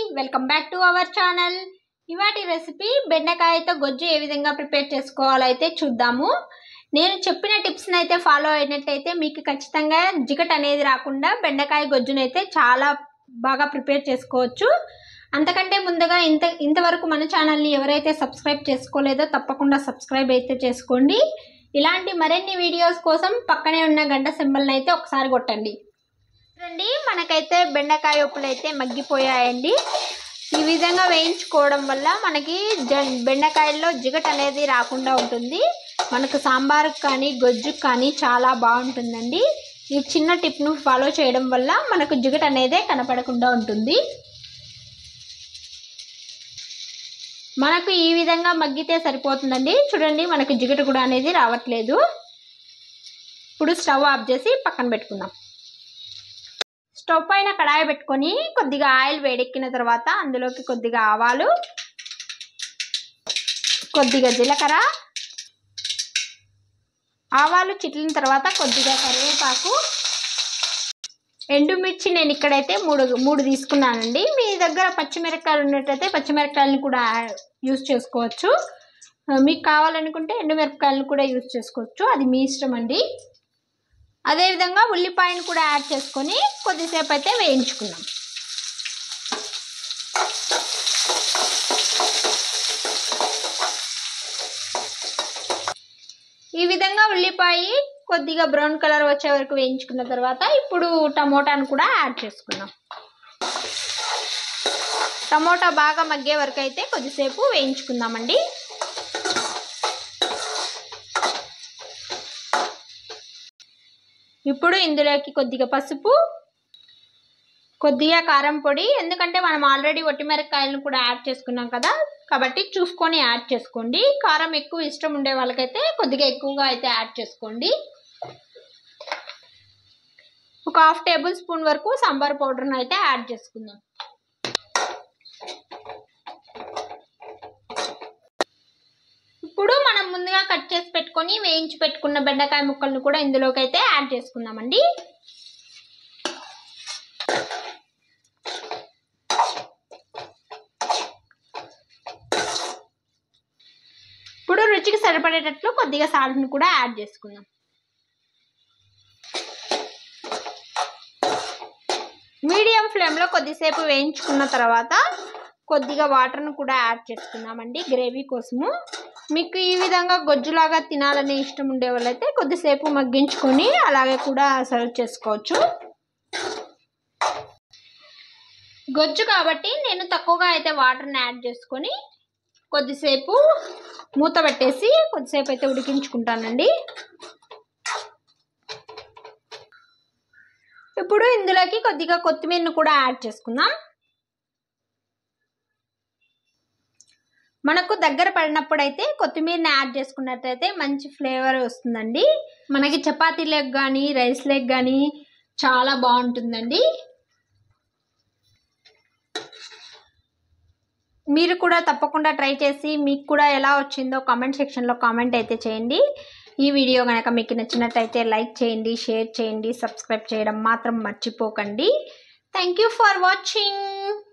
welcome back to our channel ఇవాటి recipe బెండకాయతో గొజ్జు ఏ విధంగా ప్రిపేర్ చేసుకోవాలో అయితే చూద్దాము నేను చెప్పిన టిప్స్ని అయితే ఫాలో అయినట్టయితే మీకు ఖచ్చితంగా జిగట్ అనేది రాకుండా బెండకాయ గొజ్జునైతే చాలా బాగా ప్రిపేర్ చేసుకోవచ్చు అంతకంటే ముందుగా ఇంత ఇంతవరకు మన ఛానల్ని ఎవరైతే సబ్స్క్రైబ్ చేసుకోలేదో తప్పకుండా సబ్స్క్రైబ్ అయితే చేసుకోండి ఇలాంటి మరిన్ని వీడియోస్ కోసం పక్కనే ఉన్న గంట సింబల్ని అయితే ఒకసారి కొట్టండి చూడండి మనకైతే బెండకాయ ఉప్పులు అయితే మగ్గిపోయాయండి ఈ విధంగా వేయించుకోవడం వల్ల మనకి జ బెండకాయల్లో జిగట్ అనేది రాకుండా ఉంటుంది మనకు సాంబార్కి కానీ గొజ్జుకి కానీ చాలా బాగుంటుందండి ఈ చిన్న టిప్ను ఫాలో చేయడం వల్ల మనకు జిగట్ అనేదే కనపడకుండా ఉంటుంది మనకు ఈ విధంగా మగ్గితే సరిపోతుందండి చూడండి మనకు జిగట కూడా అనేది రావట్లేదు ఇప్పుడు స్టవ్ ఆఫ్ చేసి పక్కన పెట్టుకుందాం స్టవ్ పైన కడాయి పెట్టుకొని కొద్దిగా ఆయిల్ వేడెక్కిన తర్వాత అందులోకి కొద్దిగా ఆవాలు కొద్దిగా జీలకర్ర ఆవాలు చిట్లిన తర్వాత కొద్దిగా కరివేపాకు ఎండుమిర్చి నేను ఇక్కడైతే మూడు మూడు తీసుకున్నానండి మీ దగ్గర పచ్చిమిరపకాయలు ఉన్నట్టయితే పచ్చిమిరపకాయలను కూడా యూజ్ చేసుకోవచ్చు మీకు కావాలనుకుంటే ఎండుమిరపకాయలను కూడా యూజ్ చేసుకోవచ్చు అది మీ ఇష్టం అండి అదేవిధంగా ఉల్లిపాయను కూడా యాడ్ చేసుకొని కొద్దిసేపు అయితే వేయించుకుందాం ఈ విధంగా ఉల్లిపాయ కొద్దిగా బ్రౌన్ కలర్ వచ్చే వరకు వేయించుకున్న తర్వాత ఇప్పుడు టమోటాను కూడా యాడ్ చేసుకుందాం టమోటా బాగా మగ్గే వరకు అయితే కొద్దిసేపు వేయించుకుందామండి ఇప్పుడు ఇందులోకి కొద్దిగా పసుపు కొద్దిగా కారం పొడి ఎందుకంటే మనం ఆల్రెడీ ఒట్టిమిరపకాయలను కూడా యాడ్ చేసుకున్నాం కదా కాబట్టి చూసుకొని యాడ్ చేసుకోండి కారం ఎక్కువ ఇష్టం ఉండే వాళ్ళకైతే కొద్దిగా ఎక్కువగా అయితే యాడ్ చేసుకోండి ఒక హాఫ్ టేబుల్ స్పూన్ వరకు సాంబార్ పౌడర్ని అయితే యాడ్ చేసుకుందాం ఇప్పుడు మనం ముందుగా కట్ చేసి పెట్టుకొని వేయించి పెట్టుకున్న బెండకాయ ముక్కలను కూడా ఇందులోకి అయితే యాడ్ చేసుకుందామండి ఇప్పుడు రుచికి సరిపడేటట్లు కొద్దిగా సాల్ట్ని కూడా యాడ్ చేసుకుందాం మీడియం ఫ్లేమ్లో కొద్దిసేపు వేయించుకున్న తర్వాత కొద్దిగా వాటర్ను కూడా యాడ్ చేసుకుందామండి గ్రేవీ కోసము మీకు ఈ విధంగా గొజ్జులాగా తినాలని ఇష్టం ఉండే వాళ్ళైతే కొద్దిసేపు మగ్గించుకొని అలాగే కూడా సర్వ్ చేసుకోవచ్చు గొజ్జు కాబట్టి నేను తక్కువగా అయితే వాటర్ని యాడ్ చేసుకొని కొద్దిసేపు మూత పెట్టేసి కొద్దిసేపు అయితే ఉడికించుకుంటానండి ఇప్పుడు ఇందులోకి కొద్దిగా కొత్తిమీరను కూడా యాడ్ చేసుకుందాం మనకు దగ్గర పడినప్పుడు అయితే కొత్తిమీరని యాడ్ చేసుకున్నట్టయితే మంచి ఫ్లేవర్ వస్తుందండి మనకి చపాతీ లెగ్ కానీ రైస్ లెగ్ కానీ చాలా బాగుంటుందండి మీరు కూడా తప్పకుండా ట్రై చేసి మీకు కూడా ఎలా వచ్చిందో కామెంట్ సెక్షన్లో కామెంట్ అయితే చేయండి ఈ వీడియో కనుక మీకు నచ్చినట్టయితే లైక్ చేయండి షేర్ చేయండి సబ్స్క్రైబ్ చేయడం మాత్రం మర్చిపోకండి థ్యాంక్ యూ ఫర్ వాచింగ్